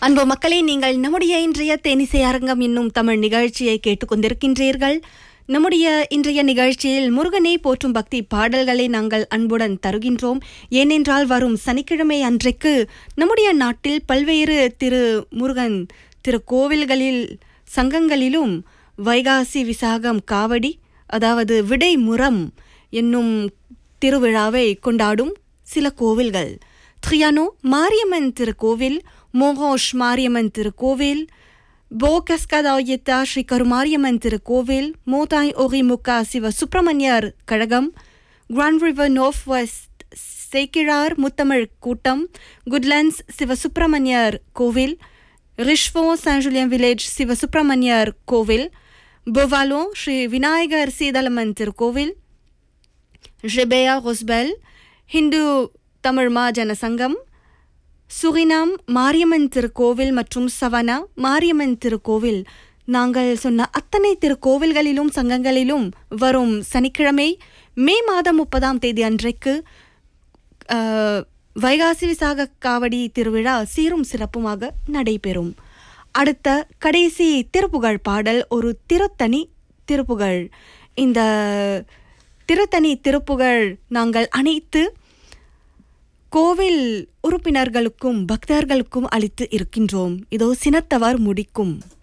அன்பு மக்களே நீங்கள் நம்முடைய இன்றைய தேனிசை அரங்கம் என்னும் தமிழ் நிகழ்ச்சியை கேட்டுக்கொண்டிருக்கின்றீர்கள் நம்முடைய இன்றைய நிகழ்ச்சியில் முருகனை போற்றும் பக்தி பாடல்களை நாங்கள் அன்புடன் தருகின்றோம் ஏனென்றால் வரும் சனிக்கிழமை அன்றைக்கு நம்முடைய நாட்டில் பல்வேறு திரு முருகன் திருக்கோவில்களில் சங்கங்களிலும் வைகாசி விசாகம் காவடி அதாவது விடைமுறம் என்னும் திருவிழாவை கொண்டாடும் சில கோவில்கள் த்ரியானோ மாரியம்மன் திருக்கோவில் மோகோஷ் மாரியம்மன் திருக்கோவில் போகஸ்கதாயத்தா ஸ்ரீ கருமாரியம்மன் திருக்கோவில் மோதாய் ஒரிமுக்கா சிவ சுப்பிரமணியர் கழகம் Grand River North West Sekkizhar Muthamizh கூட்டம் குட்லண்ட்ஸ் சிவ சுப்பிரமணியர் கோவில் ரிஷ்வோ San Julian village Siva Subramaniar கோவில் பொவாலோ ஸ்ரீ விநாயகர் சீதளமன் திருக்கோவில் ஜெபேயா ரொஸ்பெல் ஹிந்து தமிழ் மாஜன சங்கம் சுரினாம் மாரியம்மன் திருக்கோவில் மற்றும் சவனா மாரியம்மன் திருக்கோவில் நாங்கள் சொன்ன அத்தனை திருக்கோவில்களிலும் சங்கங்களிலும் வரும் சனிக்கிழமை மே மாதம் முப்பதாம் தேதி அன்றைக்கு அஹ், வைகாசி விசாக காவடி திருவிழா சீரும் சிறப்புமாக நடைபெறும் அடுத்த கடைசி திருப்புகழ் பாடல் ஒரு திருத்தணி திருப்புகழ் இந்த திருத்தணி திருப்புகழ் நாங்கள் அனைத்து கோவில் உறுப்பினர்களுக்கும் பக்தர்களுக்கும் அளித்து இருக்கின்றோம் இதோ சினத்தவர் முடிக்கும்